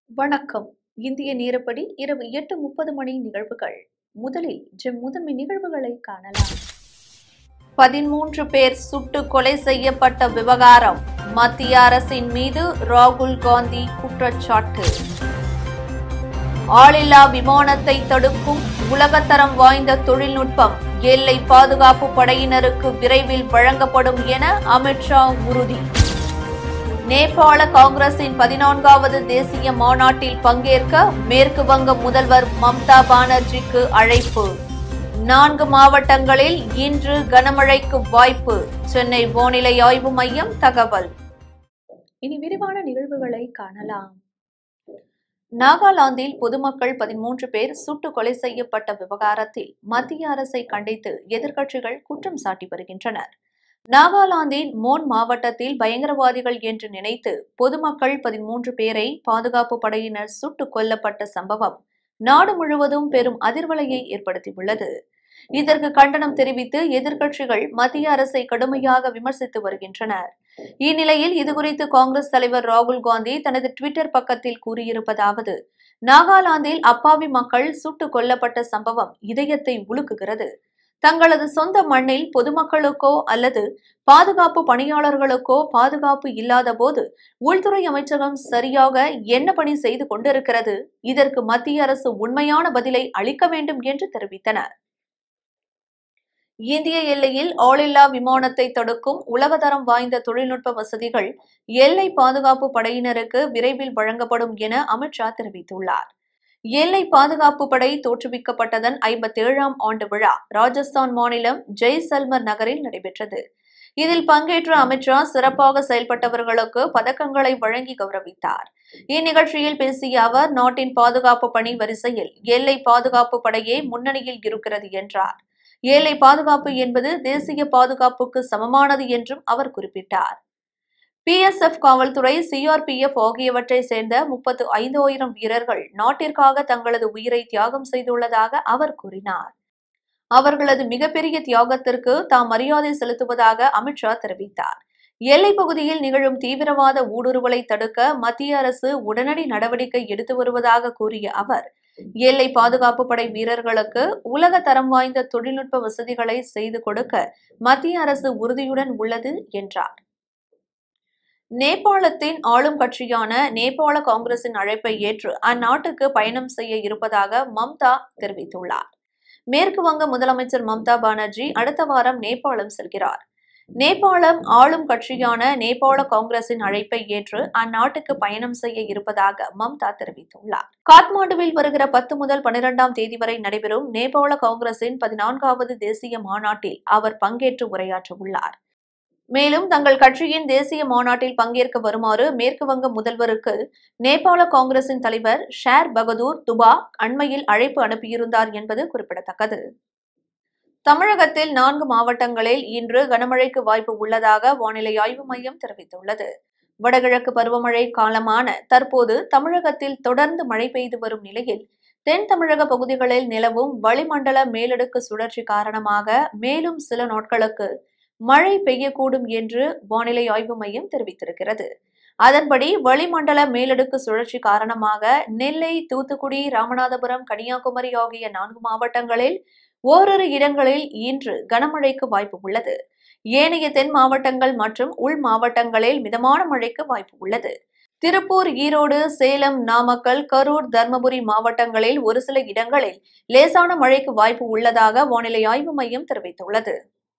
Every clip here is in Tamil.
வணக்கம் இந்திய நேரப்படி இரவு எட்டு முப்பது மணி நிகழ்வுகள் முதலில் ஜெம் முதன்மை நிகழ்வுகளை காணலாம் பதிமூன்று பேர் சுட்டு கொலை செய்யப்பட்ட விவகாரம் மத்திய அரசின் மீது ராகுல் காந்தி குற்றச்சாட்டு ஆளில்லா விமானத்தை தடுக்கும் உலகத்தரம் வாய்ந்த தொழில்நுட்பம் எல்லை பாதுகாப்பு படையினருக்கு விரைவில் வழங்கப்படும் என அமித்ஷா உறுதி நேபாள காங்கிரசின் பதினான்காவது தேசிய மாநாட்டில் பங்கேற்க மேற்கு வங்க முதல்வர் மம்தா பானர்ஜிக்கு அழைப்பு நான்கு மாவட்டங்களில் இன்று கனமழைக்கு வாய்ப்பு சென்னை வானிலை ஆய்வு மையம் தகவல் இனி விரிவான நிகழ்வுகளை காணலாம் நாகாலாந்தில் பொதுமக்கள் பதிமூன்று பேர் சுட்டு கொலை செய்யப்பட்ட விவகாரத்தில் மத்திய அரசை கண்டித்து எதிர்க்கட்சிகள் குற்றம் சாட்டி வருகின்றனர் நாகாலாந்தின் மோன் மாவட்டத்தில் பயங்கரவாதிகள் என்று நினைத்து பொதுமக்கள் பதிமூன்று பேரை பாதுகாப்பு படையினர் சுட்டுக் கொல்லப்பட்ட சம்பவம் நாடு முழுவதும் பெரும் அதிர்வலையை ஏற்படுத்தியுள்ளது இதற்கு கண்டனம் தெரிவித்து எதிர்க்கட்சிகள் மத்திய அரசை கடுமையாக விமர்சித்து வருகின்றனர் இந்நிலையில் இதுகுறித்து காங்கிரஸ் தலைவர் ராகுல் காந்தி தனது டுவிட்டர் பக்கத்தில் கூறியிருப்பதாவது நாகாலாந்தில் அப்பாவி மக்கள் சுட்டுக் கொல்லப்பட்ட சம்பவம் இதயத்தை உலுக்குகிறது தங்களது சொந்த மண்ணில் பொதுமக்களுக்கோ அல்லது பாதுகாப்பு பணியாளர்களுக்கோ பாதுகாப்பு இல்லாத போது உள்துறை அமைச்சகம் சரியாக என்ன பணி செய்து கொண்டிருக்கிறது இதற்கு மத்திய அரசு உண்மையான பதிலை அளிக்க வேண்டும் என்று தெரிவித்தனர் இந்திய எல்லையில் ஆளில்லா விமானத்தை தடுக்கும் உலகதரம் வாய்ந்த தொழில்நுட்ப வசதிகள் எல்லை பாதுகாப்பு படையினருக்கு விரைவில் வழங்கப்படும் என அமித்ஷா தெரிவித்துள்ளார் எல்லை பாதுகாப்பு படை தோற்றுவிக்கப்பட்டதன் ஐம்பத்தேழாம் ஆண்டு விழா ராஜஸ்தான் மாநிலம் ஜெய்சல்மர் நகரில் நடைபெற்றது இதில் பங்கேற்ற அமித்ஷா சிறப்பாக செயல்பட்டவர்களுக்கு பதக்கங்களை வழங்கி கௌரவித்தார் இந்நிகழ்ச்சியில் பேசிய அவர் நாட்டின் பாதுகாப்பு பணி வரிசையில் எல்லை பாதுகாப்பு படையே முன்னணியில் இருக்கிறது என்றார் எல்லை பாதுகாப்பு என்பது தேசிய பாதுகாப்புக்கு சமமானது என்றும் அவர் குறிப்பிட்டார் பிஎஸ்எஃப் காவல்துறை சிஆர்பிஎஃப் ஆகியவற்றை சேர்ந்த முப்பத்து ஐந்தாயிரம் வீரர்கள் நாட்டிற்காக தங்களது உயிரை தியாகம் செய்துள்ளதாக அவர் கூறினார் அவர்களது மிகப்பெரிய தியாகத்திற்கு தாம் மரியாதை செலுத்துவதாக அமித்ஷா தெரிவித்தார் எல்லைப் பகுதியில் நிகழும் தீவிரவாத ஊடுருவலை தடுக்க மத்திய அரசு உடனடி நடவடிக்கை எடுத்து வருவதாக கூறிய அவர் எல்லை பாதுகாப்பு படை வீரர்களுக்கு உலக தரம் வாய்ந்த தொழில்நுட்ப வசதிகளை செய்து கொடுக்க மத்திய அரசு உறுதியுடன் உள்ளது என்றார் நேபாளத்தின் ஆளும் கட்சியான நேபாள காங்கிரசின் அழைப்பை ஏற்று அந்நாட்டுக்கு பயணம் செய்ய இருப்பதாக மம்தா தெரிவித்துள்ளார் மேற்கு வங்க முதலமைச்சர் மம்தா பானர்ஜி அடுத்த வாரம் நேபாளம் செல்கிறார் நேபாளம் ஆளும் கட்சியான நேபாள காங்கிரசின் அழைப்பை ஏற்று அந்நாட்டுக்கு பயணம் செய்ய இருப்பதாக மம்தா தெரிவித்துள்ளார் காத்மாண்டுவில் வருகிற பத்து முதல் பனிரெண்டாம் தேதி வரை நடைபெறும் நேபாள காங்கிரசின் பதினான்காவது தேசிய மாநாட்டில் அவர் பங்கேற்று உரையாற்ற உள்ளார் மேலும் தங்கள் கட்சியின் தேசிய மாநாட்டில் பங்கேற்க வருமாறு மேற்கு வங்க முதல்வருக்கு நேபாள காங்கிரசின் தலைவர் ஷேர் பகதூர் துபா அண்மையில் அழைப்பு அனுப்பியிருந்தார் என்பது குறிப்பிடத்தக்கது தமிழகத்தில் நான்கு மாவட்டங்களில் இன்று கனமழைக்கு வாய்ப்பு உள்ளதாக வானிலை ஆய்வு மையம் தெரிவித்துள்ளது வடகிழக்கு பருவமழை காலமான தற்போது தமிழகத்தில் தொடர்ந்து மழை பெய்து வரும் நிலையில் தென் தமிழக பகுதிகளில் நிலவும் வளிமண்டல மேலடுக்கு சுழற்சி காரணமாக மேலும் சில நாட்களுக்கு மழை பெய்யக்கூடும் என்று வானிலை ஆய்வு மையம் தெரிவித்திருக்கிறது அதன்படி வளிமண்டல மேலடுக்கு சுழற்சி காரணமாக நெல்லை தூத்துக்குடி ராமநாதபுரம் கன்னியாகுமரி ஆகிய நான்கு மாவட்டங்களில் ஓரிரு இடங்களில் இன்று கனமழைக்கு வாய்ப்பு உள்ளது ஏனைய தென் மாவட்டங்கள் மற்றும் உள் மாவட்டங்களில் மிதமான மழைக்கு வாய்ப்பு உள்ளது திருப்பூர் ஈரோடு சேலம் நாமக்கல் கரூர் தர்மபுரி மாவட்டங்களில் ஒரு சில இடங்களில் லேசான மழைக்கு வாய்ப்பு உள்ளதாக வானிலை ஆய்வு மையம் தெரிவித்துள்ளது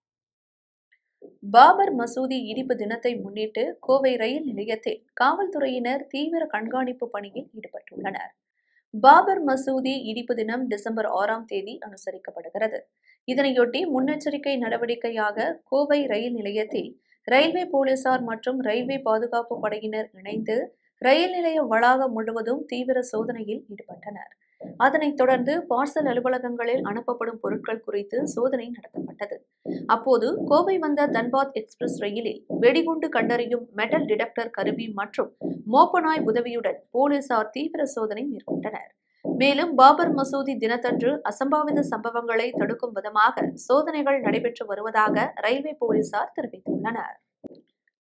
பாபர் மசூதி இடிப்பு தினத்தை முன்னிட்டு கோவை ரயில் நிலையத்தில் காவல்துறையினர் தீவிர கண்காணிப்பு பணியில் ஈடுபட்டுள்ளனர் பாபர் மசூதி இடிப்பு தினம் டிசம்பர் ஆறாம் தேதி அனுசரிக்கப்படுகிறது இதனையொட்டி முன்னெச்சரிக்கை நடவடிக்கையாக கோவை ரயில் நிலையத்தில் ரயில்வே போலீசார் மற்றும் ரயில்வே பாதுகாப்பு படையினர் இணைந்து ரயில் நிலைய வளாகம் முழுவதும் தீவிர சோதனையில் ஈடுபட்டனர் அதனைத் தொடர்ந்து பார்சல் அலுவலகங்களில் அனுப்பப்படும் பொருட்கள் குறித்து சோதனை நடத்தப்பட்டது அப்போது கோவை வந்த தன்பாத் எக்ஸ்பிரஸ் ரயிலில் வெடிகுண்டு கண்டறியும் மெட்டல் டிடெக்டர் கருவி மற்றும் மோப்பனாய் உதவியுடன் போலீசார் தீவிர சோதனை மேற்கொண்டனர் மேலும் பாபர் மசூதி தினத்தன்று அசம்பாவித சம்பவங்களை தடுக்கும் விதமாக சோதனைகள் நடைபெற்று வருவதாக ரயில்வே போலீசார் தெரிவித்துள்ளனர்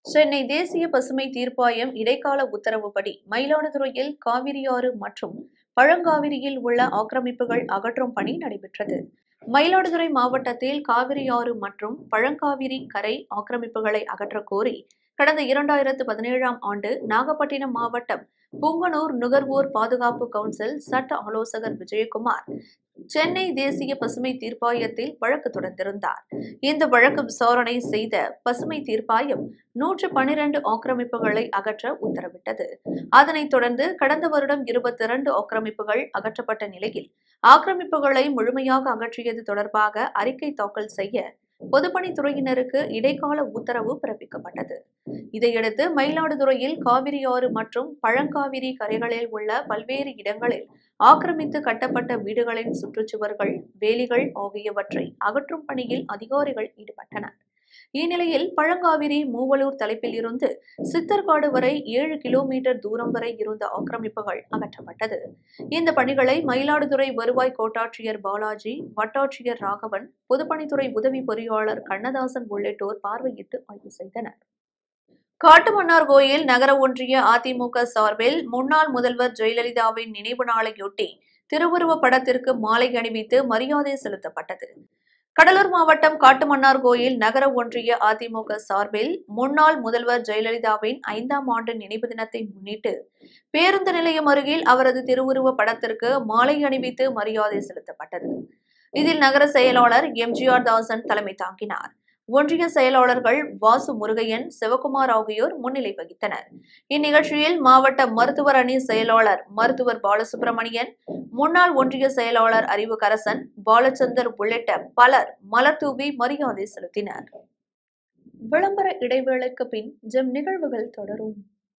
சென்னை தேசிய பசுமை தீர்ப்பாயம் இடைக்கால உத்தரவுப்படி மயிலாடுதுறையில் காவிரியாறு மற்றும் பழங்காவிரியில் உள்ள ஆக்கிரமிப்புகள் அகற்றும் பணி நடைபெற்றது மயிலாடுதுறை மாவட்டத்தில் காவிரியாறு மற்றும் பழங்காவிரி கரை ஆக்கிரமிப்புகளை அகற்றக் கோரி கடந்த இரண்டாயிரத்து பதினேழாம் ஆண்டு நாகப்பட்டினம் மாவட்டம் புங்கனூர் நுகர்வோர் பாதுகாப்பு கவுன்சில் சட்ட ஆலோசகர் விஜயகுமார் சென்னை தேசிய பசுமை தீர்ப்பாயத்தில் வழக்கு தொடர்ந்திருந்தார் இந்த வழக்கு விசாரணை செய்த பசுமை தீர்ப்பாயம் நூற்று பனிரெண்டு ஆக்கிரமிப்புகளை அகற்ற உத்தரவிட்டது அதனைத் தொடர்ந்து கடந்த வருடம் இருபத்தி இரண்டு ஆக்கிரமிப்புகள் அகற்றப்பட்ட நிலையில் ஆக்கிரமிப்புகளை முழுமையாக அகற்றியது தொடர்பாக அறிக்கை தாக்கல் செய்ய பொதுப்பணித்துறையினருக்கு இடைக்கால உத்தரவு பிறப்பிக்கப்பட்டது இதையடுத்து மயிலாடுதுறையில் காவிரியாறு மற்றும் பழங்காவிரி கரைகளில் உள்ள பல்வேறு இடங்களில் ஆக்கிரமித்து கட்டப்பட்ட வீடுகளின் சுற்றுச்சுவர்கள் வேலிகள் ஆகியவற்றை அகற்றும் பணியில் அதிகாரிகள் ஈடுபட்டனர் இந்நிலையில் பழங்காவிரி மூவலூர் தலைப்பில் இருந்து சித்தர்காடு வரை ஏழு கிலோமீட்டர் தூரம் வரை இருந்த ஆக்கிரமிப்புகள் அகற்றப்பட்டது இந்த பணிகளை மயிலாடுதுறை வருவாய் கோட்டாட்சியர் பாலாஜி வட்டாட்சியர் ராகவன் பொதுப்பணித்துறை உதவி பொறியாளர் கண்ணதாசன் உள்ளிட்டோர் பார்வையிட்டு ஆய்வு செய்தனர் காட்டுமன்னார்கோயில் நகர ஒன்றிய அதிமுக சார்பில் முன்னாள் முதல்வர் ஜெயலலிதாவின் நினைவு நாளையொட்டி திருவுருவப் படத்திற்கு மாலை அணிவித்து மரியாதை செலுத்தப்பட்டது கடலூர் மாவட்டம் காட்டுமன்னார்கோயில் நகர ஒன்றிய அதிமுக சார்பில் முன்னாள் முதல்வர் ஜெயலலிதாவின் ஐந்தாம் ஆண்டு நினைவு தினத்தை முன்னிட்டு பேருந்து நிலையம் அருகில் அவரது திருவுருவ படத்திற்கு மாலை அணிவித்து மரியாதை செலுத்தப்பட்டது இதில் நகர செயலாளர் எம்ஜிஆர் தாசன் தலைமை தாங்கினார் ஒன்றிய செயலாளர்கள் வாசு முருகையன் சிவகுமார் ஆகியோர் முன்னிலை வகித்தனர் இந்நிகழ்ச்சியில் மாவட்ட மருத்துவர் அணி செயலாளர் மருத்துவர் பாலசுப்ரமணியன் முன்னாள் ஒன்றிய செயலாளர் அறிவுக்கரசன் பாலச்சந்தர் உள்ளிட்ட பலர் மலர் தூவி மரியாதை செலுத்தினர் விளம்பர இடைவேளைக்கு பின் ஜெம் நிகழ்வுகள் தொடரும்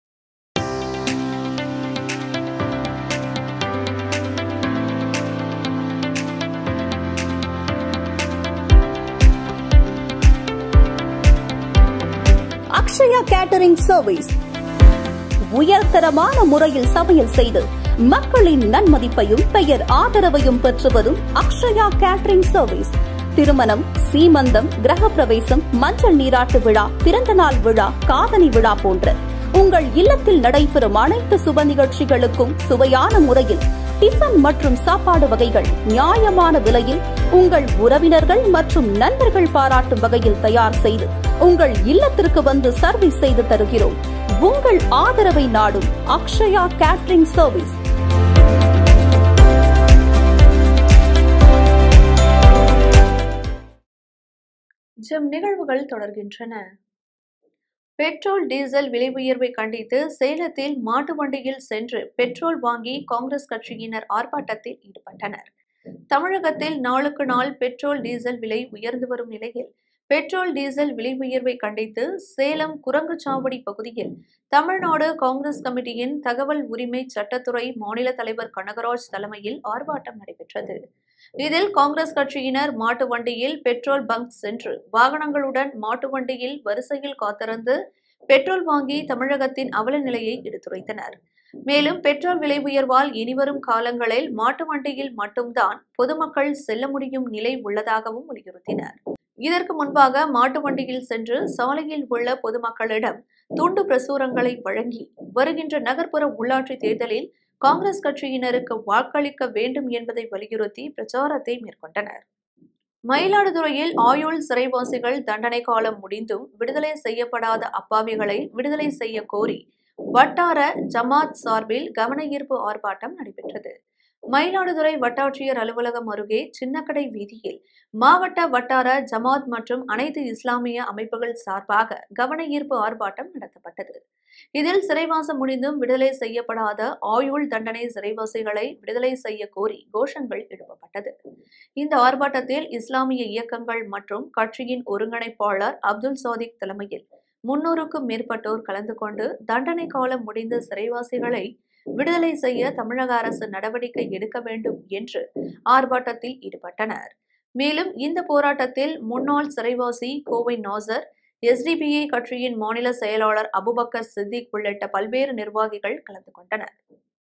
அக்ஷயா கேட்டரிங் சர்வீஸ் உயர்தரமான முறையில் சமையல் செய்து மக்களின் நன்மதிப்பையும் பெயர் ஆதரவையும் பெற்று வரும் அக்ஷயா கேட்டரிங் சர்வீஸ் திருமணம் சீமந்தம் கிரகப்பிரவேசம் மஞ்சள் நீராட்டு விழா பிறந்தநாள் விழா காதணி விழா போன்ற உங்கள் இல்லத்தில் நடைபெறும் அனைத்து சுப நிகழ்ச்சிகளுக்கும் சுவையான முறையில் டிஃபன் மற்றும் சாப்பாடு வகைகள் நியாயமான விலையில் உங்கள் உறவினர்கள் மற்றும் நண்பர்கள் பாராட்டும் வகையில் தயார் செய்து உங்கள் இல்லத்திற்கு வந்து சர்வீஸ் செய்து தருகிறோம் உங்கள் ஆதரவை நாடும் அக்ஷயா கேட்டரிங் சர்வீஸ் ஜெம் நிகழ்வுகள் தொடர்கின்றன பெட்ரோல் டீசல் விலை உயர்வை கண்டித்து சேலத்தில் மாட்டு வண்டியில் சென்று பெட்ரோல் வாங்கி காங்கிரஸ் கட்சியினர் ஆர்ப்பாட்டத்தில் ஈடுபட்டனர் தமிழகத்தில் நாளுக்கு நாள் பெட்ரோல் டீசல் விலை உயர்ந்து வரும் நிலையில் பெட்ரோல் டீசல் விலை உயர்வை கண்டித்து சேலம் குரங்குச்சாவடி பகுதியில் தமிழ்நாடு காங்கிரஸ் கமிட்டியின் தகவல் உரிமை சட்டத்துறை மாநில தலைவர் கனகராஜ் தலைமையில் ஆர்ப்பாட்டம் நடைபெற்றது இதில் காங்கிரஸ் கட்சியினர் மாட்டு வண்டியில் பெட்ரோல் பங்க் சென்று வாகனங்களுடன் மாட்டு வண்டியில் வரிசையில் காத்திருந்து பெட்ரோல் வாங்கி தமிழகத்தின் அவல நிலையை எடுத்துரைத்தனர் மேலும் பெட்ரோல் விலை உயர்வால் இனிவரும் காலங்களில் மாட்டு வண்டியில் மட்டும்தான் பொதுமக்கள் செல்ல முடியும் நிலை உள்ளதாகவும் வலியுறுத்தினர் இதற்கு முன்பாக மாட்டு வண்டியில் சென்று சாலையில் உள்ள பொதுமக்களிடம் துண்டு பிரசுரங்களை வழங்கி வருகின்ற நகர்ப்புற உள்ளாட்சி தேர்தலில் காங்கிரஸ் கட்சியினருக்கு வாக்களிக்க வேண்டும் என்பதை வலியுறுத்தி பிரச்சாரத்தை மேற்கொண்டனர் மயிலாடுதுறையில் ஆயுள் சிறைவாசிகள் தண்டனை காலம் முடிந்தும் விடுதலை செய்யப்படாத அப்பாவிகளை விடுதலை செய்ய கோரி வட்டார ஜமாத் சார்பில் கவன ஈர்ப்பு ஆர்ப்பாட்டம் நடைபெற்றது மயிலாடுதுறை வட்டாட்சியர் அலுவலகம் அருகே சின்னக்கடை வீதியில் மாவட்ட வட்டார ஜமாத் மற்றும் அனைத்து இஸ்லாமிய அமைப்புகள் சார்பாக கவன ஈர்ப்பு ஆர்ப்பாட்டம் நடத்தப்பட்டது இதில் சிறைவாசம் முடிந்தும் விடுதலை செய்யப்படாத ஆயுள் தண்டனை சிறைவாசிகளை விடுதலை செய்ய கோரி கோஷங்கள் எழுப்பப்பட்டது இந்த ஆர்ப்பாட்டத்தில் இஸ்லாமிய இயக்கங்கள் மற்றும் கட்சியின் ஒருங்கிணைப்பாளர் அப்துல் சாதிக் தலைமையில் முன்னூறுக்கும் மேற்பட்டோர் கலந்து கொண்டு தண்டனை காலம் முடிந்த சிறைவாசிகளை விடுதலை செய்ய தமிழக அரசு நடவடிக்கை எடுக்க வேண்டும் என்று ஆர்ப்பாட்டத்தில் ஈடுபட்டனர் மேலும் இந்த போராட்டத்தில் முன்னாள் சிறைவாசி கோவை நாசர் எஸ்டிபிஐ கட்சியின் மாநில செயலாளர் அபுபக்கர் சித்திக் உள்ளிட்ட பல்வேறு நிர்வாகிகள் கலந்து கொண்டனர்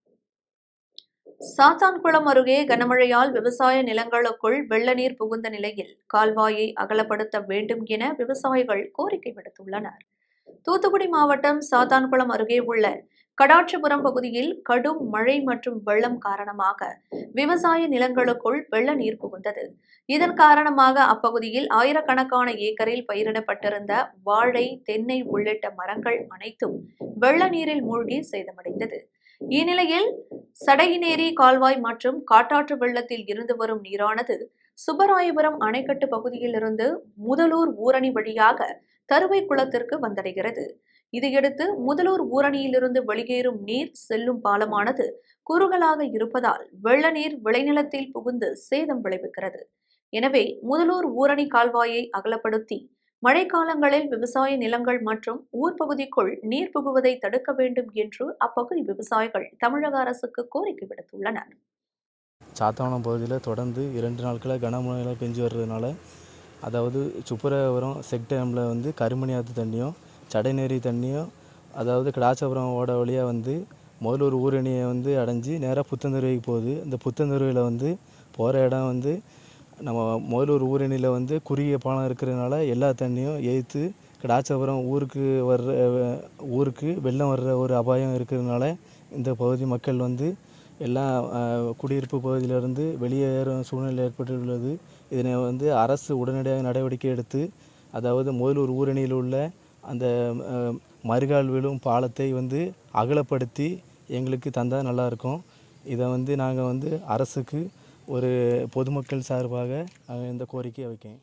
சாத்தான்குளம் அருகே கனமழையால் விவசாய நிலங்களுக்குள் வெள்ள நீர் புகுந்த நிலையில் கால்வாயை அகலப்படுத்த வேண்டும் என விவசாயிகள் கோரிக்கை விடுத்துள்ளனர் தூத்துக்குடி மாவட்டம் சாத்தான்குளம் அருகே உள்ள கடாட்சிபுரம் பகுதியில் கடும் மழை மற்றும் வெள்ளம் காரணமாக விவசாய நிலங்களுக்குள் வெள்ள நீர் புகுந்தது இதன் காரணமாக அப்பகுதியில் ஆயிரக்கணக்கான ஏக்கரில் பயிரிடப்பட்டிருந்த வாழை தென்னை உள்ளிட்ட மரங்கள் அனைத்தும் வெள்ள நீரில் மூழ்கி சேதமடைந்தது இந்நிலையில் சடையினேரி கால்வாய் மற்றும் காட்டாற்று வெள்ளத்தில் இருந்து வரும் நீரானது சுப்பராயபுரம் அணைக்கட்டு பகுதியிலிருந்து முதலூர் ஊரணி வழியாக தருவை குளத்திற்கு வந்தடைகிறது இதையடுத்து முதலூர் ஊரணியிலிருந்து வெளியேறும் நீர் செல்லும் பாலமானது குறுகலாக இருப்பதால் வெள்ள நீர் விளைநிலத்தில் புகுந்து சேதம் விளைவிக்கிறது எனவே முதலூர் ஊரணி கால்வாயை அகலப்படுத்தி மழைக்காலங்களில் விவசாய நிலங்கள் மற்றும் ஊர் பகுதிக்குள் நீர் புகுவதை தடுக்க வேண்டும் என்று அப்பகுதி விவசாயிகள் தமிழக அரசுக்கு கோரிக்கை விடுத்துள்ளனர் சாத்தாவனம் பகுதியில் தொடர்ந்து இரண்டு நாட்களாக கனமழை பெஞ்சு வர்றதுனால அதாவது சுப்பரபுரம் செக் டேமில் வந்து கருமணி ஆற்று தண்ணியும் சடைநேரி தண்ணியும் அதாவது கிடாச்சபுரம் ஓட வழியாக வந்து முதலூர் ஊரணியை வந்து அடைஞ்சு நேராக புத்தந்தருவைக்கு போகுது இந்த புத்தந்தருவையில் வந்து போகிற இடம் வந்து நம்ம முதலூர் ஊரணியில் வந்து குறுகிய பாலம் இருக்கிறதுனால எல்லா தண்ணியும் எய்த்து கிடாச்சபுரம் ஊருக்கு வர்ற ஊருக்கு வெள்ளம் வர்ற ஒரு அபாயம் இருக்கிறதுனால இந்த பகுதி மக்கள் வந்து எல்லாம் அஹ், குடியிருப்பு பகுதியிலிருந்து வெளியேறும் சூழ்நிலை ஏற்பட்டுள்ளது இதனை வந்து அரசு உடனடியாக நடவடிக்கை எடுத்து அதாவது முதலூர் ஊரணியில் உள்ள அந்த அஹ், மறுகால் விழும் பாலத்தை வந்து அகலப்படுத்தி எங்களுக்கு தந்தால் நல்லாயிருக்கும் இதை வந்து நாங்கள் வந்து அரசுக்கு ஒரு பொதுமக்கள் சார்பாக அஹ், இந்த கோரிக்கையை வைக்கேன்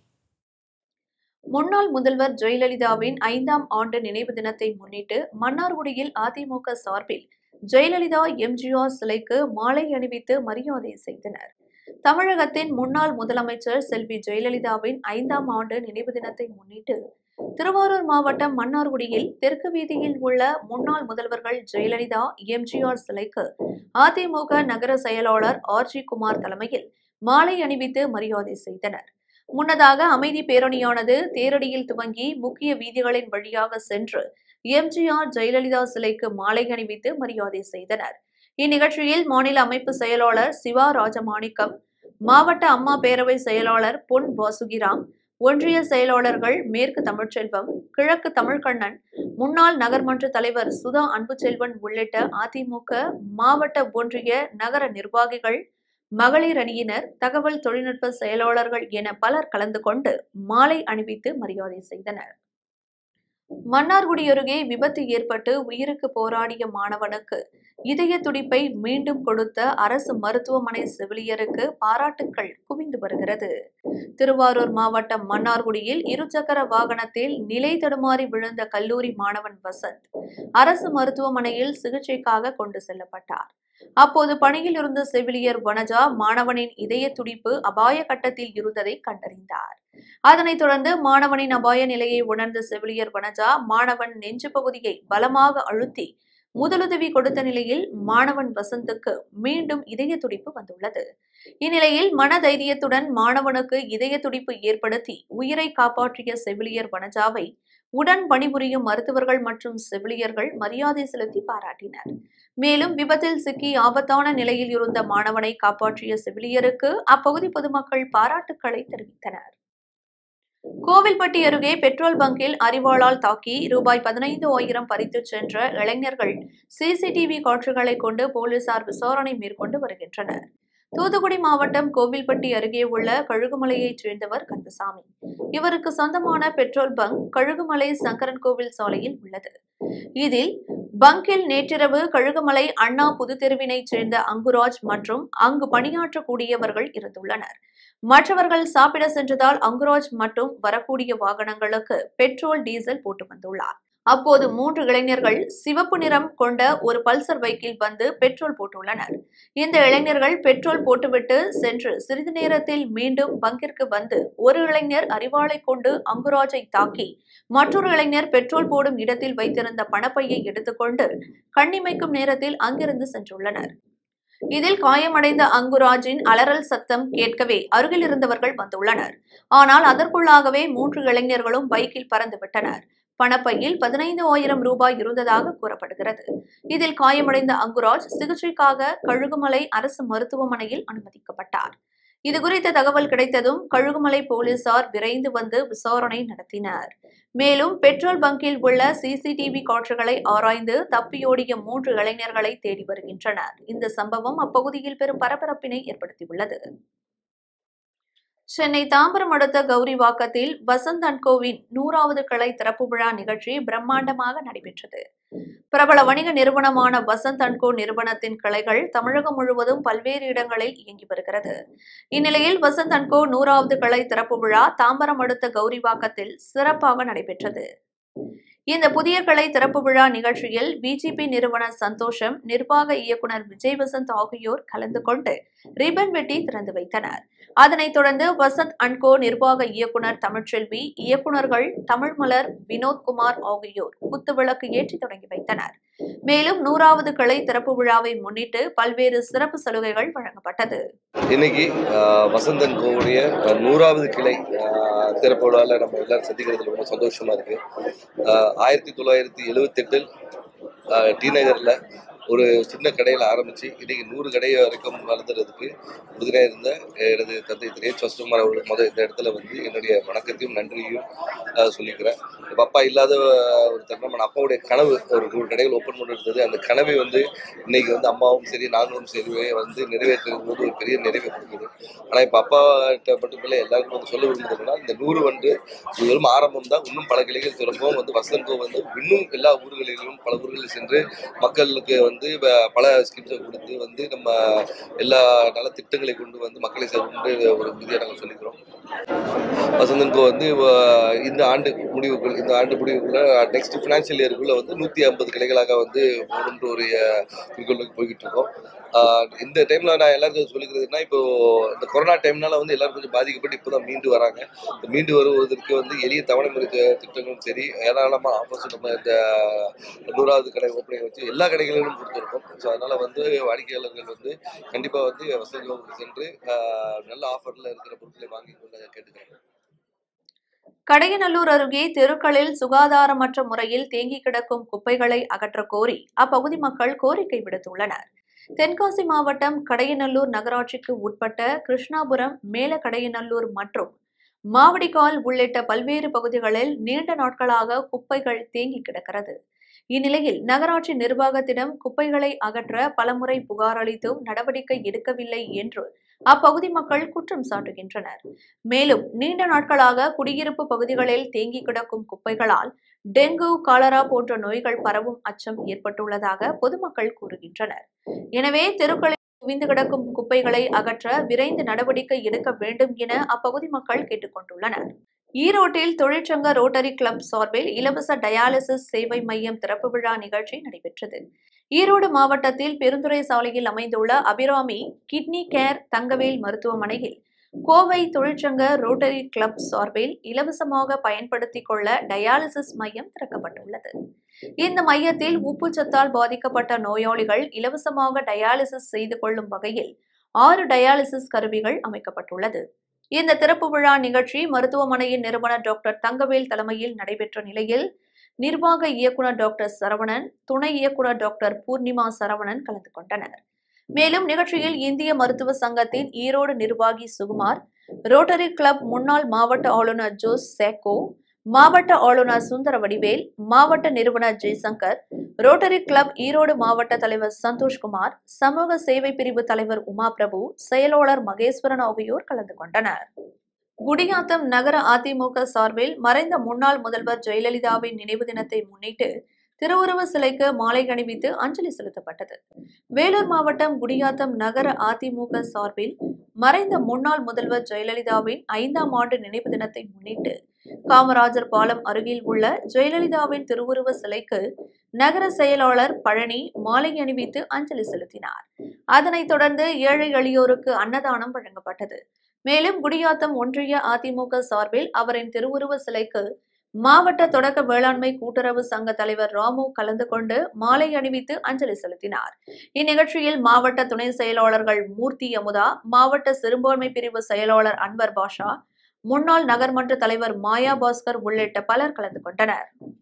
முன்னாள் முதல்வர் ஜெயலலிதாவின் ஐந்தாம் ஆண்டு நினைவு தினத்தை முன்னிட்டு மன்னார்குடியில் அதிமுக சார்பில் ஜெயலலிதா எம்ஜிஆர் சிலைக்கு மாலை அணிவித்து மரியாதை செய்தனர் தமிழகத்தின் முன்னாள் முதலமைச்சர் செல்வி ஜெயலலிதாவின் ஐந்தாம் ஆண்டு நினைவு தினத்தை முன்னிட்டு திருவாரூர் மாவட்டம் மன்னார்குடியில் தெற்கு வீதியில் உள்ள முன்னாள் முதல்வர்கள் ஜெயலலிதா எம்ஜிஆர் சிலைக்கு அதிமுக நகர செயலாளர் ஆர் ஜி குமார் தலைமையில் மாலை அணிவித்து மரியாதை செய்தனர் முன்னதாக அமைதி பேரணியானது தேரடியில் துவங்கி முக்கிய வீதிகளின் வழியாக சென்று எம்ஜிஆர் ஜெயலலிதா சிலைக்கு மாலை அணிவித்து மரியாதை செய்தனர் இந்நிகழ்ச்சியில் மாநில அமைப்பு செயலாளர் சிவா ராஜமாணிக்கம் மாவட்ட அம்மா பேரவை செயலாளர் பொன் வாசுகிராம் ஒன்றிய செயலாளர்கள் மேற்கு தமிழ்ச்செல்வம் கிழக்கு தமிழ்கண்ணன் முன்னாள் நகர்மன்ற தலைவர் சுதா அன்புச்செல்வன் உள்ளிட்ட அதிமுக மாவட்ட ஒன்றிய நகர நிர்வாகிகள் மகளிர் அணியினர் தகவல் தொழில்நுட்ப செயலாளர்கள் என பலர் கலந்து கொண்டு மாலை அணிவித்து மரியாதை செய்தனர் மன்னார்குடி அருகே விபத்து ஏற்பட்டு உயிருக்கு போராடிய மாணவனுக்கு இதய துடிப்பை மீண்டும் கொடுத்த அரசு மருத்துவமனை செவிலியருக்கு பாராட்டுக்கள் குவிந்து வருகிறது திருவாரூர் மாவட்டம் மன்னார்குடியில் இருசக்கர வாகனத்தில் நிலை தடுமாறி விழுந்த கல்லூரி மாணவன் வசந்த் அரசு மருத்துவமனையில் சிகிச்சைக்காக கொண்டு செல்லப்பட்டார் அப்போது பணியில் இருந்த செவிலியர் வனஜா மாணவனின் இதய துடிப்பு அபாய கட்டத்தில் இருந்ததை கண்டறிந்தார் அதனைத் தொடர்ந்து மாணவனின் அபாய நிலையை உணர்ந்த செவிலியர் வனஜா மாணவன் நெஞ்சு பகுதியை பலமாக அழுத்தி முதலுதவி கொடுத்த நிலையில் மாணவன் வசந்துக்கு மீண்டும் இதய துடிப்பு வந்துள்ளது இந்நிலையில் மனதைரியத்துடன் மாணவனுக்கு இதய துடிப்பு ஏற்படுத்தி உயிரை காப்பாற்றிய செவிலியர் வனஜாவை உடன் பணிபுரியும் மருத்துவர்கள் மற்றும் செவிலியர்கள் மரியாதை செலுத்தி பாராட்டினர் மேலும் விபத்தில் சிக்கி ஆபத்தான நிலையில் இருந்த மாணவனை காப்பாற்றிய செவிலியருக்கு அப்பகுதி பொதுமக்கள் பாராட்டுக்களை தெரிவித்தனர் கோவில்பட்டி அருகே பெட்ரோல் பங்கில் அறிவாளால் தாக்கி ரூபாய் பதினைந்து ஆயிரம் பறித்துச் சென்ற இளைஞர்கள் சிசிடிவி காட்சிகளை கொண்டு போலீசார் விசாரணை மேற்கொண்டு வருகின்றனர் தூத்துக்குடி மாவட்டம் கோவில்பட்டி அருகே உள்ள கழுகுமலையைச் சேர்ந்தவர் கந்தசாமி இவருக்கு சொந்தமான பெட்ரோல் பங்க் கழுகுமலை சங்கரன் கோவில் சாலையில் உள்ளது இதில் பங்கில் நேற்றிரவு கழுகுமலை அண்ணா புதுத்தெருவினைச் சேர்ந்த அங்குராஜ் மற்றும் அங்கு பணியாற்றக்கூடியவர்கள் இருந்துள்ளனர் மற்றவர்கள் சாப்பிட சென்றதால் அங்குராஜ் மட்டும் வரக்கூடிய வாகனங்களுக்கு பெட்ரோல் டீசல் போட்டு வந்துள்ளார் அப்போது மூன்று இளைஞர்கள் சிவப்பு நிறம் கொண்ட ஒரு பல்சர் பைக்கில் வந்து பெட்ரோல் போட்டுள்ளனர் இந்த இளைஞர்கள் பெட்ரோல் போட்டுவிட்டு சென்று சிறிது நேரத்தில் மீண்டும் பங்கிற்கு வந்து ஒரு இளைஞர் அறிவாளை கொண்டு அங்குராஜை தாக்கி மற்றொரு இளைஞர் பெட்ரோல் போடும் இடத்தில் வைத்திருந்த பணப்பையை எடுத்துக்கொண்டு கண்ணிமைக்கும் நேரத்தில் அங்கிருந்து சென்றுள்ளனர் இதில் காயமடைந்த அங்குராஜின் அலறல் சத்தம் கேட்கவே அருகில் இருந்தவர்கள் வந்துள்ளனர் ஆனால் அதற்குள்ளாகவே மூன்று இளைஞர்களும் பைக்கில் பறந்துவிட்டனர் பணப்பையில் பதினைந்து ஆயிரம் ரூபாய் இருந்ததாக கூறப்படுகிறது இதில் காயமடைந்த அங்குராஜ் சிகிச்சைக்காக கழுகுமலை அரசு மருத்துவமனையில் அனுமதிக்கப்பட்டார் இதுகுறித்த தகவல் கிடைத்ததும் கழுகுமலை போலீசார் விரைந்து வந்து விசாரணை நடத்தினர் மேலும் பெட்ரோல் பங்கில் உள்ள சிசிடிவி காட்சிகளை ஆராய்ந்து தப்பியோடிய மூன்று இளைஞர்களை தேடி வருகின்றனர் இந்த சம்பவம் அப்பகுதியில் பெரும் பரபரப்பினை ஏற்படுத்தியுள்ளது சென்னை தாம்பரம் அடுத்த கௌரிவாக்கத்தில் வசந்த் அண்ட் கோவின் நூறாவது கிளை திறப்பு விழா நிகழ்ச்சி பிரம்மாண்டமாக நடைபெற்றது பிரபல வணிக நிறுவனமான வசந்த் அண்ட் கோ நிறுவனத்தின் கிளைகள் தமிழகம் முழுவதும் பல்வேறு இடங்களில் இயங்கி வருகிறது இந்நிலையில் வசந்த் அண்ட் கோ நூறாவது கிளை திறப்பு விழா தாம்பரம் அடுத்த கௌரிவாக்கத்தில் சிறப்பாக நடைபெற்றது இந்த புதிய கிளை திறப்பு விழா நிகழ்ச்சியில் பிஜேபி நிறுவனர் சந்தோஷம் நிர்வாக இயக்குனர் விஜய் வசந்த் ஆகியோர் கலந்து கொண்டு ரிப்பன் வெட்டி திறந்து வைத்தனர் அதனைத் தொடர்ந்து வசந்த் அன்கோ நிர்வாக இயக்குனர் தமிழ்ச்செல்வி இயக்குநர்கள் தமிழ்மலர் வினோத்குமார் ஆகியோர் குத்துவிளக்கு ஏற்றி தொடங்கி வைத்தனர் மேலும் நூறாவது கிளை திறப்பு விழாவை முன்னிட்டு பல்வேறு சிறப்பு சலுகைகள் வழங்கப்பட்டது இன்னைக்கு ஆஹ், வசந்தன் கோவுடைய ஆஹ், நூறாவது கிளை ஆஹ், திறப்பு விழாவில் நம்ம எல்லாரும் சந்திக்கிறதுல ரொம்ப சந்தோஷமா இருக்கு ஆஹ், ஆயிரத்தி தொள்ளாயிரத்தி எழுவத்தெட்டில் டி நகரில் ஒரு சின்ன கடையில் ஆரம்பித்து இன்னைக்கு நூறு கடை வரைக்கும் வளர்ந்துறதுக்கு உறுதுணையாக இருந்த எனது தந்தை திரு எச் வசந்தகுமார் அவர்களுக்கு முதல் இந்த இடத்துல வந்து என்னுடைய வணக்கத்தையும் நன்றியையும் ஆஹ், சொல்லிக்கிறேன் இப்போ அப்பா இல்லாத ஒரு தருணம் அப்பாவுடைய கனவு ஒரு நூறு கடைகள் ஓப்பன் பண்ணி இருந்தது அந்த கனவை வந்து இன்னைக்கு வந்து அம்மாவும் சரி நாங்களும் சரி வந்து நிறைவேற்றும் போது ஒரு பெரிய நிறைவை கொடுக்குது ஆனால் இப்போ அப்பாட்ட மட்டும் இல்லை எல்லாருக்கும் வந்து சொல்ல விரும்புறதுன்னா இந்த நூறு வந்து இது வெறும் ஆரம்பம் தான் இன்னும் பல கிளைகள் திரும்பவும் வந்து வசந்தோ வந்து இன்னும் எல்லா ஊர்களிலும் பல ஊர்களில் சென்று மக்களுக்கு வந்து வ- பல ஸ்கீம்ஸை கொடுத்து வந்து நம்ம எல்லா நல திட்டங்களை கொண்டு வந்து மக்களை கொண்டு ஒரு உறுதியாக நாங்கள் சொல்லிக்கிறோம் வசந்தன்கோ வந்து வ- இந்த ஆண்டு முடிவுக்குள் இந்த ஆண்டு முடிவுக்குள்ள நெக்ஸ்ட் ஃபினான்ஷியல் இயருக்குள்ள வந்து நூற்றி ஐம்பது கிளைகளாக வந்து போகணுன்ற ஒரு அஹ், குறிக்கோளுக்கு போய்கிட்டு இருக்கோம் ஆஹ் இந்த டைம்ல நான் எல்லாருக்கும் சொல்லிக்கிறதுனா இப்போ இந்த கொரோனா டைம்னால வந்து எல்லாரும் கொஞ்சம் பாதிக்கப்பட்டு இப்போதான் மீண்டு வராங்க இந்த மீண்டு வருவதற்கு வந்து எளிய தவணை முறை தி- திட்டங்களும் சரி ஏராளமான ஆஃபர்ஸ் நம்ம இந்த நூறாவது கடை ஓப்பனிங் வச்சு எல்லா கடைகளிலும் கொடுத்துருக்கோம் ஸோ அதனால வந்து வாடிக்கையாளர்கள் வந்து கண்டிப்பா வந்து வசதிகளுக்கு சென்று ஆஹ் நல்ல ஆஃபர்ல இருக்கிற பொருட்களை வாங்கி கொண்டு கேட்டுக்கிறேன் கடையநல்லூர் அருகே தெருக்களில் சுகாதாரமற்ற முறையில் தேங்கி கிடக்கும் குப்பைகளை அகற்றக் கோரி அப்பகுதி மக்கள் கோரிக்கை விடுத்துள்ளனர் தென்காசி மாவட்டம் கடையநல்லூர் நகராட்சிக்கு உட்பட்ட கிருஷ்ணாபுரம் மேல கடையநல்லூர் மற்றும் மாவடிகால் உள்ளிட்ட பல்வேறு பகுதிகளில் நீண்ட நாட்களாக குப்பைகள் தேங்கி கிடக்கிறது இந்நிலையில் நகராட்சி நிர்வாகத்திடம் குப்பைகளை அகற்ற பலமுறை புகார் அளித்தும் நடவடிக்கை எடுக்கவில்லை என்று அப்பகுதி மக்கள் குற்றம் சாட்டுகின்றனர் மேலும் நீண்ட நாட்களாக குடியிருப்பு பகுதிகளில் தேங்கி கிடக்கும் குப்பைகளால் டெங்கு காலரா போன்ற நோய்கள் பரவும் அச்சம் ஏற்பட்டுள்ளதாக பொதுமக்கள் கூறுகின்றனர் எனவே தெருக்களில் குவிந்து கிடக்கும் குப்பைகளை அகற்ற விரைந்து நடவடிக்கை எடுக்க வேண்டும் என அப்பகுதி மக்கள் கேட்டுக்கொண்டுள்ளனர் ஈரோட்டில் தொழிற்சங்க ரோட்டரி கிளப் சார்பில் இலவச டயாலிசிஸ் சேவை மையம் திறப்பு விழா நிகழ்ச்சி நடைபெற்றது ஈரோடு மாவட்டத்தில் பெருந்துறை சாலையில் அமைந்துள்ள அபிராமி கிட்னி கேர் தங்கவேல் மருத்துவமனையில் கோவை தொழிற்சங்க ரோட்டரி கிளப் சார்பில் இலவசமாக பயன்படுத்திக் கொள்ள டயாலிசிஸ் மையம் திறக்கப்பட்டுள்ளது இந்த மையத்தில் உப்புச்சத்தால் பாதிக்கப்பட்ட நோயாளிகள் இலவசமாக டயாலிசிஸ் செய்து கொள்ளும் வகையில் ஆறு டயாலிசிஸ் கருவிகள் அமைக்கப்பட்டுள்ளது இந்த திறப்பு விழா நிகழ்ச்சி மருத்துவமனையின் நிறுவனர் டாக்டர் தங்கவேல் தலைமையில் நடைபெற்ற நிலையில் நிர்வாக இயக்குனர் டாக்டர் சரவணன் துணை இயக்குனர் டாக்டர் பூர்ணிமா சரவணன் கலந்து கொண்டனர் மேலும் நிகழ்ச்சியில் இந்திய மருத்துவ சங்கத்தின் ஈரோடு நிர்வாகி சுகுமார் ரோட்டரி கிளப் முன்னாள் மாவட்ட ஆளுநர் ஜோஸ் சேக்கோ மாவட்ட ஆளுநர் சுந்தர வடிவேல் மாவட்ட நிறுவனர் ஜெய்சங்கர் ரோட்டரி கிளப் ஈரோடு மாவட்ட தலைவர் சந்தோஷ்குமார் சமூக சேவை பிரிவு தலைவர் உமா பிரபு செயலாளர் மகேஸ்வரன் ஆகியோர் கலந்து கொண்டனர் குடியாத்தம் நகர அதிமுக சார்பில் மறைந்த முன்னாள் முதல்வர் ஜெயலலிதாவின் நினைவு தினத்தை முன்னிட்டு திருவுருவ சிலைக்கு மாலை அணிவித்து அஞ்சலி செலுத்தப்பட்டது வேலூர் மாவட்டம் குடியாத்தம் நகர அதிமுக சார்பில் மறைந்த முன்னாள் முதல்வர் ஜெயலலிதாவின் ஐந்தாம் ஆண்டு நினைவு தினத்தை முன்னிட்டு காமராஜர் பாலம் அருகில் உள்ள ஜெயலலிதாவின் திருவுருவ சிலைக்கு நகர செயலாளர் பழனி மாலை அணிவித்து அஞ்சலி செலுத்தினார் அதனைத் தொடர்ந்து ஏழை எளியோருக்கு அன்னதானம் வழங்கப்பட்டது மேலும் குடியாத்தம் ஒன்றிய அதிமுக சார்பில் அவரின் திருவுருவ சிலைக்கு மாவட்ட தொடக்க வேளாண்மை கூட்டுறவு சங்க தலைவர் ராமு கலந்து கொண்டு மாலை அணிவித்து அஞ்சலி செலுத்தினார் இந்நிகழ்ச்சியில் மாவட்ட துணை செயலாளர்கள் மூர்த்தி யமுதா மாவட்ட சிறுபான்மை பிரிவு செயலாளர் அன்வர் பாஷா முன்னாள் நகர்மன்ற தலைவர் மாயா பாஸ்கர் உள்ளிட்ட பலர் கலந்து கொண்டனர்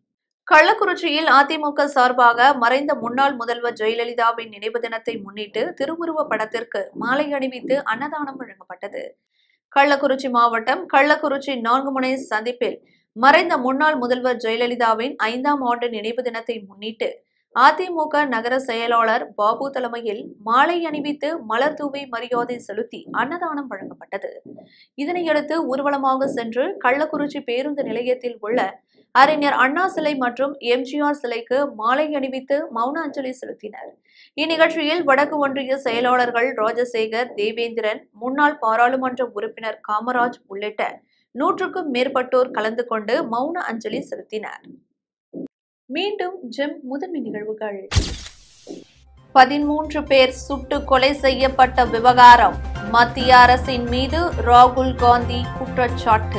கள்ளக்குறிச்சியில் அதிமுக சார்பாக மறைந்த முன்னாள் முதல்வர் ஜெயலலிதாவின் நினைவு தினத்தை முன்னிட்டு திருவுருவ படத்திற்கு மாலை அணிவித்து அன்னதானம் வழங்கப்பட்டது கள்ளக்குறிச்சி மாவட்டம் கள்ளக்குறிச்சி நான்குமுனை சந்திப்பில் மறைந்த முன்னாள் முதல்வர் ஜெயலலிதாவின் ஐந்தாம் ஆண்டு நினைவு தினத்தை முன்னிட்டு அதிமுக நகர செயலாளர் பாபு தலைமையில் மாலை அணிவித்து மலர் தூவி மரியாதை செலுத்தி அன்னதானம் வழங்கப்பட்டது இதனையடுத்து ஊர்வலமாக சென்று கள்ளக்குறிச்சி பேருந்து நிலையத்தில் உள்ள அறிஞர் அண்ணா சிலை மற்றும் எம்ஜிஆர் சிலைக்கு மாலை அணிவித்து மௌன அஞ்சலி செலுத்தினர் இந்நிகழ்ச்சியில் வடக்கு ஒன்றிய செயலாளர்கள் ராஜசேகர் தேவேந்திரன் முன்னாள் பாராளுமன்ற உறுப்பினர் காமராஜ் உள்ளிட்ட நூற்றுக்கும் மேற்பட்டோர் கலந்து கொண்டு மௌன அஞ்சலி செலுத்தினர் மீண்டும் ஜெம் முதன்மை நிகழ்வுகள் பதிமூன்று பேர் சுட்டு கொலை செய்யப்பட்ட விவகாரம் மத்திய அரசின் மீது ராகுல் காந்தி குற்றச்சாட்டு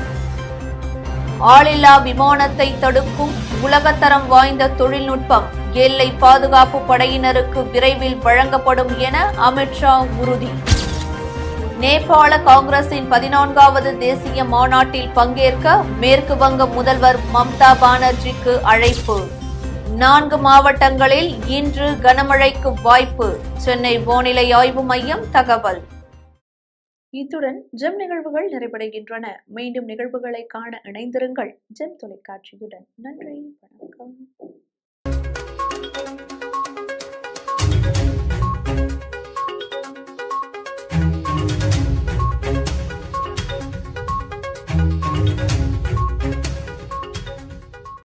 ஆளில்லா விமானத்தை தடுக்கும் உலகத்தரம் வாய்ந்த தொழில்நுட்பம் எல்லை பாதுகாப்பு படையினருக்கு விரைவில் வழங்கப்படும் என அமித்ஷா உறுதி நேபாள காங்கிரசின் பதினான்காவது தேசிய மாநாட்டில் பங்கேற்க மேற்கு வங்க முதல்வர் மம்தா பானர்ஜிக்கு அழைப்பு நான்கு மாவட்டங்களில் இன்று கனமழைக்கு வாய்ப்பு சென்னை வானிலை ஆய்வு மையம் தகவல் இத்துடன் ஜெம் நிகழ்வுகள் நிறைவடைகின்றன மீண்டும் நிகழ்வுகளை காண இணைந்திருங்கள் ஜெம் தொலைக்காட்சியுடன் நன்றி வணக்கம்